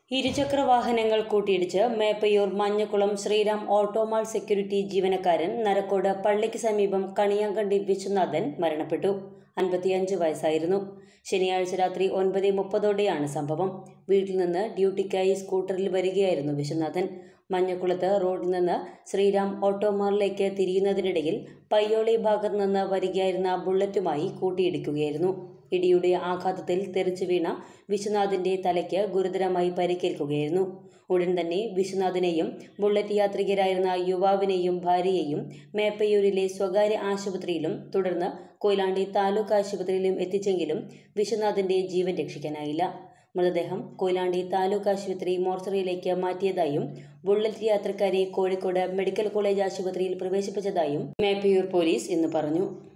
ഇരുചക്ര വാഹനങ്ങൾ കൂട്ടിയിടിച്ച് മേപ്പയൂർ മഞ്ഞക്കുളം ശ്രീറാം ഓട്ടോമാൾ സെക്യൂരിറ്റി ജീവനക്കാരൻ നരക്കോട് പള്ളിക്ക് സമീപം കണിയാങ്കണ്ടി വിശ്വനാഥൻ മരണപ്പെട്ടു അൻപത്തിയഞ്ച് വയസ്സായിരുന്നു ശനിയാഴ്ച രാത്രി ഒൻപത് മുപ്പതോടെയാണ് സംഭവം വീട്ടിൽ നിന്ന് ഡ്യൂട്ടിക്കായി സ്കൂട്ടറിൽ വരികയായിരുന്നു വിശ്വനാഥൻ മഞ്ഞക്കുളത്ത് റോഡിൽ നിന്ന് ശ്രീറാം ഓട്ടോമാളിലേക്ക് തിരിയുന്നതിനിടയിൽ പയ്യോളി ഭാഗത്ത് നിന്ന് വരികയായിരുന്ന ബുള്ളറ്റുമായി കൂട്ടിയിടിക്കുകയായിരുന്നു ഇടിയുടെ ആഘാതത്തിൽ തെറിച്ചു വീണ വിശ്വനാഥിന്റെ തലയ്ക്ക് ഗുരുതരമായി പരിക്കേൽക്കുകയായിരുന്നു ഉടൻ തന്നെ വിശ്വനാഥിനെയും ബുള്ളറ്റ് യാത്രികരായിരുന്ന യുവാവിനെയും ഭാര്യയെയും മേപ്പയൂരിലെ സ്വകാര്യ ആശുപത്രിയിലും തുടർന്ന് കൊയിലാണ്ടി താലൂക്ക് ആശുപത്രിയിലും എത്തിച്ചെങ്കിലും വിശ്വനാഥിന്റെ ജീവൻ രക്ഷിക്കാനായില്ല മൃതദേഹം കൊയിലാണ്ടി താലൂക്ക് ആശുപത്രി മോർച്ചറിയിലേക്ക് മാറ്റിയതായും ബുള്ളറ്റ് യാത്രക്കാരെ കോഴിക്കോട് മെഡിക്കൽ കോളേജ് ആശുപത്രിയിൽ പ്രവേശിപ്പിച്ചതായും മേപ്പയൂർ പോലീസ് ഇന്ന് പറഞ്ഞു